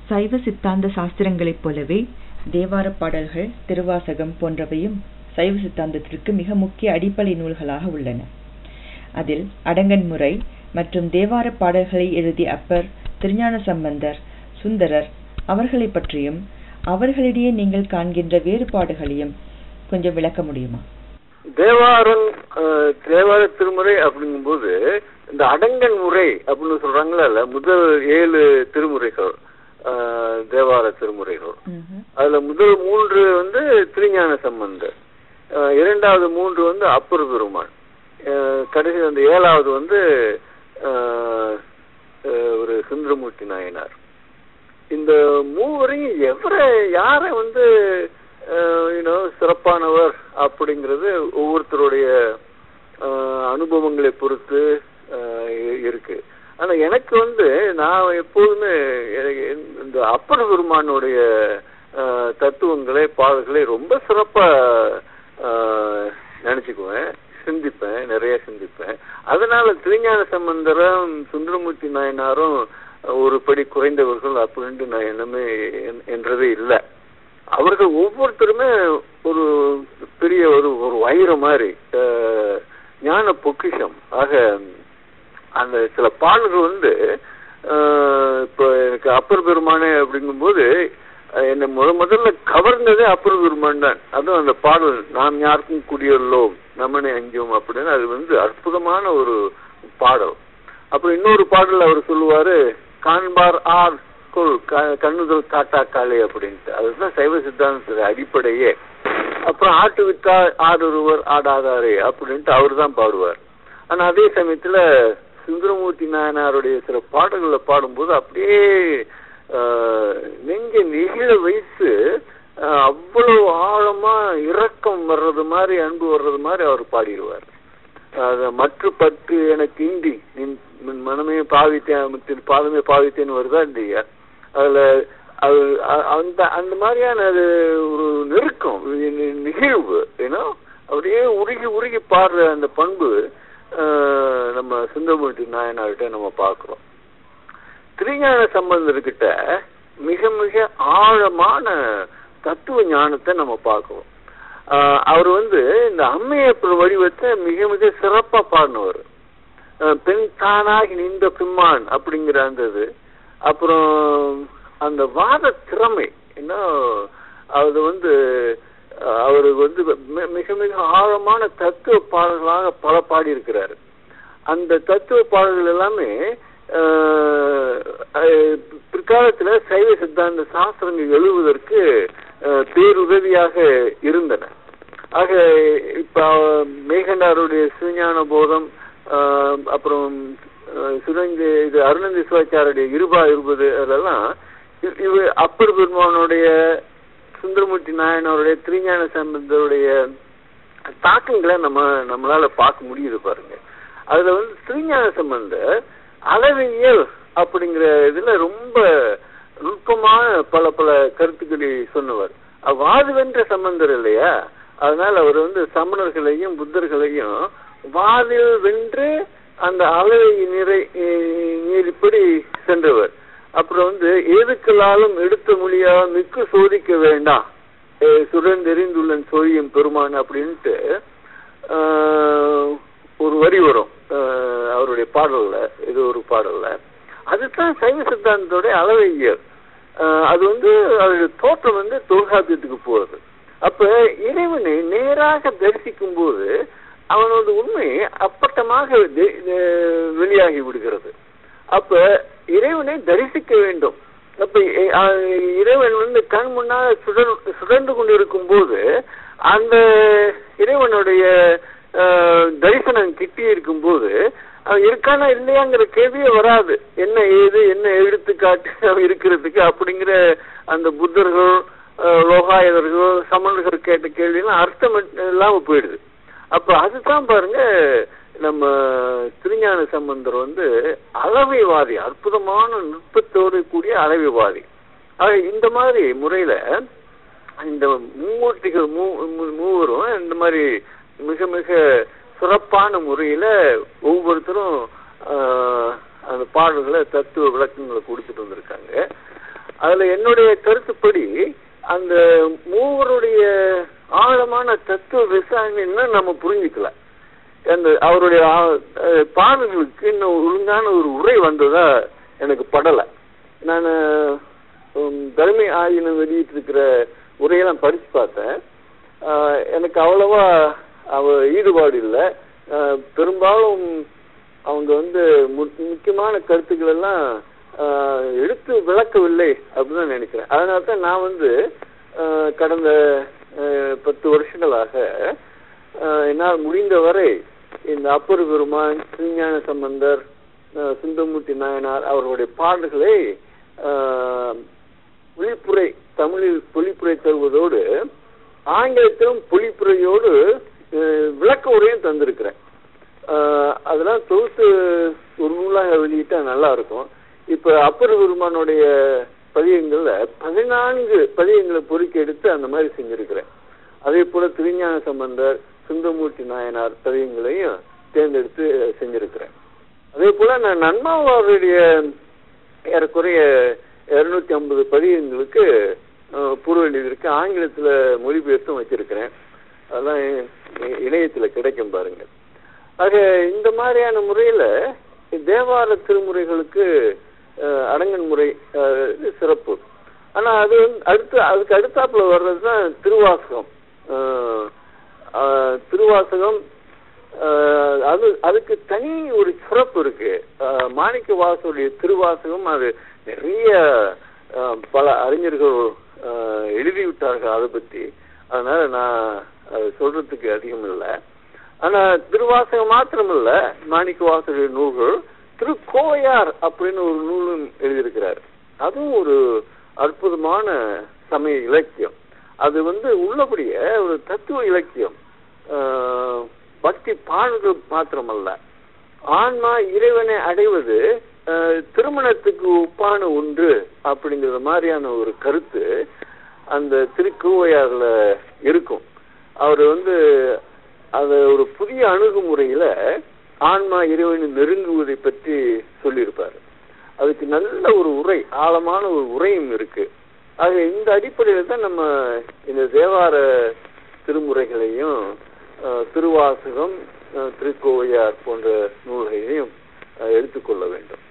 சைவ சித்தாந்த சாஸ்திரங்களைப் போலவே தேவார பாடல்கள் திருவாசகம் போன்றவையும் சைவ சித்தாந்தத்திற்கு மிக முக்கிய அடிப்படை நூல்களாக உள்ளன அதில் அடங்கன் முறை மற்றும் தேவார பாடல்களை எழுதிய அப்பர் திருஞான சம்பந்தர் சுந்தரர் அவர்களை பற்றியும் அவர்களிடையே நீங்கள் காண்கின்ற வேறுபாடுகளையும் கொஞ்சம் விளக்க முடியுமா தேவாரம் அஹ், தேவார திருமுறை அப்படிங்கும்போது இந்த அடங்கன் முறை அப்படின்னு சொல்றாங்கல்ல முதல் ஏழு திருமுறைகள் அஹ், தேவார திருமுறைகள் அதுல முதல் மூன்று வந்து திருஞான சம்பந்தர் அஹ், இரண்டாவது மூன்று வந்து அப்பர் பெருமான் அஹ், கடைசி அந்த ஏழாவது வந்து அஹ், அஹ், ஒரு சுந்தரமூர்த்தி நாயனார் இந்த மூவரையும் எவரை யார வந்து யூனோ சிறப்பானவர் அப்படிங்கிறது ஒவ்வொருத்தருடைய அஹ், அனுபவங்களை பொறுத்து அஹ், இ- இருக்கு ஆனா எனக்கு வந்து நான் எப்போதுமே எனக்கு இந்த அப்பர் பெருமானுடைய அஹ், தத்துவங்களை பாடல்களை ரொம்ப சிறப்பா அஹ், நினைச்சுக்குவேன் சிந்திப்பேன் நிறைய சிந்திப்பேன் அதனால திருஞான சம்பந்தரும் சுந்தரமூர்த்தி நாயனாரும் ஒரு படி குறைந்தவர்கள் அப்படின்ட்டு நான் என்னமே என்- என்றதே இல்லை அவர்கள் ஒவ்வொருத்தருமே ஒரு பெரிய ஒரு ஒரு வைரம் மாதிரி அஹ், ஞான பொக்கிஷம் ஆக அந்த சில பாடல்கள் வந்து அஹ், இப்போ எனக்கு அப்பர் பெருமானே அப்படிங்கும்போது அஹ், என்னை முத முதல்ல கவர்ந்ததே அப்பர் பெருமான் தான் அதுவும் அந்த பாடல் நாம் யாருக்கும் குடியுள்ளோம் நம்மனை அஞ்சோம் அப்படின்னு அது வந்து அற்புதமான ஒரு பாடல் அப்புறம் இன்னொரு பாடல் அவர் சொல்லுவாரு காண்பார் ஆர் கொள் க- கண்ணுதல் காட்டாக்காளே அப்படின்ட்டு அதுதான் சைவ சித்தாந்தத்துக்கு அடிப்படையே அப்புறம் ஆட்டு வித்தா ஆடொருவர் ஆடாதாரே அப்படின்ட்டு அவர் தான் பாடுவார் ஆனா அதே சமயத்துல சுந்தரமூர்த்தி நாயனாருடைய சில பாடல்களை பாடும்போது அப்படியே ஆஹ், நெஞ்ச நெகிழ வைத்து ஆஹ், அவ்வளவு ஆழமா இரக்கம் வர்றது மாதிரி அன்பு வர்றது மாதிரி அவர் பாடிடுவார் அத மற்ற பற்று எனக்கு இந்தி நின் நின் மனமே பாவித்தேன் முத்தின் பாதமே பாவித்தேன்னு வருதா இல்லையா அதுல அது அ- அந்த அந்த மாதிரியான அது ஒரு நெருக்கம் நி- நி- நிகழ்வு ஏன்னா அப்படியே உருகி உருகி பாடுற அந்த பண்பு ஆஹ், நம்ம சுந்தரமூர்த்தி நாயனார்கிட்ட நம்ம பார்க்கிறோம் திருஞான சம்பந்தர்கிட்ட மிக மிக ஆழமான தத்துவ ஞானத்தை நம்ம பார்க்கிறோம் ஆஹ் அவர் வந்து இந்த அம்மையப்பர் வடிவத்தை மிக மிக சிறப்பா பாடினவர் ஆஹ் பெண் தானாகி நின்ற பிம்மான் அப்படிங்கிற அந்த இது அப்புறம் அந்த வாத திறமை என்ன அது வந்து ஆஹ் அவருக்கு வந்து மி- மிக மிக ஆழமான தத்துவ பாடல்களாக பல பாடியிருக்கிறாரு அந்த தத்துவ பாடல்கள் எல்லாமே ஆஹ் அஹ் பிற்காலத்துல சைவ சித்தாந்த சாஸ்திரங்கள் எழுதுவதற்கு ஆஹ் பேருதவியாக இருந்தன ஆக இப்ப மேகண்டாருடைய சிவஞான போதம் ஆஹ் அப்புறம் ஆஹ் சுரங்க இது அருணந்தி சிவாச்சாருடைய இருபா இருபது அதெல்லாம் இ- இவ அப்பர் பெருமானுடைய சுந்தரமூர்த்தி நாயனருடைய திருஞான சம்பந்தருடைய தாக்கங்களை நம்ம நம்மளால பார்க்க முடியுது பாருங்க அதுல வந்து திருஞான சம்பந்தர் அளவியல் அப்படிங்கிற இதுல ரொம்ப நுட்பமான பல பல கருத்துக்களை சொன்னவர் அவர் வாதுவென்ற சம்பந்தர் இல்லையா அதனால அவர் வந்து சமணர்களையும் புத்தர்களையும் வாதில் வென்று அந்த அளவை நிறை நீரிப்படி சென்றவர் அப்புறம் வந்து ஏதுக்களாலும் எடுத்த மொழியா மிக்க சோதிக்க வேண்டாம் அஹ் சுரந்தெறிந்துள்ளன் சோழியும் பெருமான் அப்படின்ட்டு ஆஹ், ஒரு வரி வரும் ஆஹ், அவருடைய பாடல்ல இது ஒரு பாடல்ல அதுதான் சைவ சித்தாந்தத்தோட அளவையல் ஆஹ், அது வந்து அதோட தோற்றம் வந்து தொல்காப்பியத்துக்கு போகுது அப்ப இறைவனை நேராக தரிசிக்கும் போது அவனோட உண்மை அப்பட்டமாக வெ- வெ- வெளியாகி விடுகிறது அப்ப இறைவனை தரிசிக்க வேண்டும் அப்ப இ- அஹ் இறைவன் வந்து கண் முன்னால் சுடர் சுடர்ந்து கொண்டிருக்கும் போது அந்த இறைவனுடைய அஹ், தரிசனம் கிட்டி இருக்கும் போது அவன் இருக்கானா இல்லையாங்கிற கேள்வியே வராது என்ன ஏது என்ன எடுத்துக்காட்டு அவன் இருக்கிறதுக்கு அப்படிங்கிற அந்த புத்தர்கள் அஹ், லோகாயதர்கள் சமணர்கள் கேட்ட கேள்வியெல்லாம் அர்த்தம் இல்லாம போயிடுது அப்ப அதுதான் பாருங்க நம்ம திருஞான சம்பந்தர் வந்து அளவைவாதி அற்புதமான நுட்பத்தோடு கூடிய அளவைவாதி ஆக இந்த மாதிரி முறையில இந்த மூர்த்திகள் மூ மூ- மூவரும் இந்த மாதிரி மிக மிக சிறப்பான முறையில ஒவ்வொருத்தரும் ஆஹ், அந்த பாடல்களை தத்துவ விளக்கங்களை கொடுத்துட்டு வந்திருக்காங்க அதுல என்னுடைய கருத்துப்படி அந்த மூவருடைய ஆழமான தத்துவ விசாரணைன்னு நம்ம புரிஞ்சுக்கல அந்த அவருடைய ஆ- அஹ் பாடல்களுக்கு இன்னும் ஒழுங்கான ஒரு உரை வந்ததா எனக்கு படல நான் தர்மி ஆயினம் வெளியிட்டு இருக்கிற உரையெல்லாம் படிச்சு பார்த்தேன் ஆஹ் எனக்கு அவ்வளவா அவ ஈடுபாடு இல்லை பெரும்பாலும் அவங்க வந்து மு- முக்கியமான கருத்துக்கள் எல்லாம் ஆஹ் எடுத்து விளக்கவில்லை அப்படின்னு தான் நினைக்கிறேன் அதனால தான் நான் வந்து ஆஹ் கடந்த ஆஹ் பத்து வருஷங்களாக ஆஹ் என்னால் முடிந்தவரை இந்த அப்பர் பெருமான் திருஞான சம்பந்தர் ஆஹ் சுந்தரமூர்த்தி நாயனார் அவர்களுடைய பாடல்களை ஆஹ் விழிப்புரை தமிழில் பொழிப்புரை தருவதோடு ஆங்கிலத்திலும் பொழிப்புரையோடு அஹ், விளக்க உரையும் தந்திருக்கிறேன் ஆஹ், அதெல்லாம் தொகுத்து ஒரு நூலாக வெளியிட்டா நல்லா இருக்கும் இப்ப அப்பர் பெருமானுடைய பதியங்கள்ல பதினான்கு பதியங்களை பொறுக்கி எடுத்து அந்த மாதிரி செஞ்சிருக்கிறேன் அதே போல திருஞான சம்பந்தர் சுந்தரமூர்த்தி நாயனார் பதியங்களையும் தேர்ந்தெடுத்து செஞ்சிருக்கிறேன் அதே போல நான் நன்மாவாருடைய ஏறக்குறைய இருநூத்தி ஐம்பது பதியங்களுக்கு அஹ், பூர்வ எழுதியிருக்கு ஆங்கிலத்துல மொழிபெயர்த்தும் வச்சிருக்கிறேன் அதெல்லாம் இ- இணையத்துல கிடைக்கும் பாருங்க ஆக இந்த மாதிரியான முறையில தேவார திருமுறைகளுக்கு அஹ், அடங்கன் முறை அஹ், இது சிறப்பு ஆனா அது வந்து அடுத்து அதுக்கு அடுத்தாப்புல வர்றதுதான் திருவாசகம் அஹ், அஹ், திருவாசகம் ஆஹ் அது அதுக்கு தனி ஒரு சிறப்பு இருக்கு ஆஹ் மாணிக்க வாசனுடைய திருவாசகம் அது நிறைய ஆஹ் பல அறிஞர்கள் ஆஹ் எழுதிவிட்டார்கள் அதை பத்தி அதனால நான் அது சொல்றதுக்கு அதிகம் இல்லை ஆனா திருவாசகம் மாத்திரமல்ல மாணிக்க வாசனுடைய நூல்கள் திருக்கோயார் அப்படின்னு ஒரு நூலும் எழுதியிருக்கிறார் அதுவும் ஒரு அற்புதமான சமய இலக்கியம் அது வந்து உள்ளபடியே ஒரு தத்துவ இலக்கியம் ஆஹ் பக்தி பாடல்கள் மாத்திரமல்ல ஆன்மா இறைவனை அடைவது ஆஹ் திருமணத்துக்கு ஒப்பான ஒன்று அப்படிங்கிற மாதிரியான ஒரு கருத்து அந்த திருக்குவையாறுல இருக்கும் அவர் வந்து அத ஒரு புதிய அணுகுமுறையில ஆன்மா இறைவனை நெருங்குவதை பற்றி சொல்லியிருப்பார் அதுக்கு நல்ல ஒரு உரை ஆழமான ஒரு உரையும் இருக்கு ஆக இந்த அடிப்படையில தான் நம்ம இந்த தேவார திருமுறைகளையும் அஹ், திருவாசகம் அஹ், திருக்கோவையார் போன்ற நூல்களையும் அஹ், எடுத்துக்கொள்ள வேண்டும்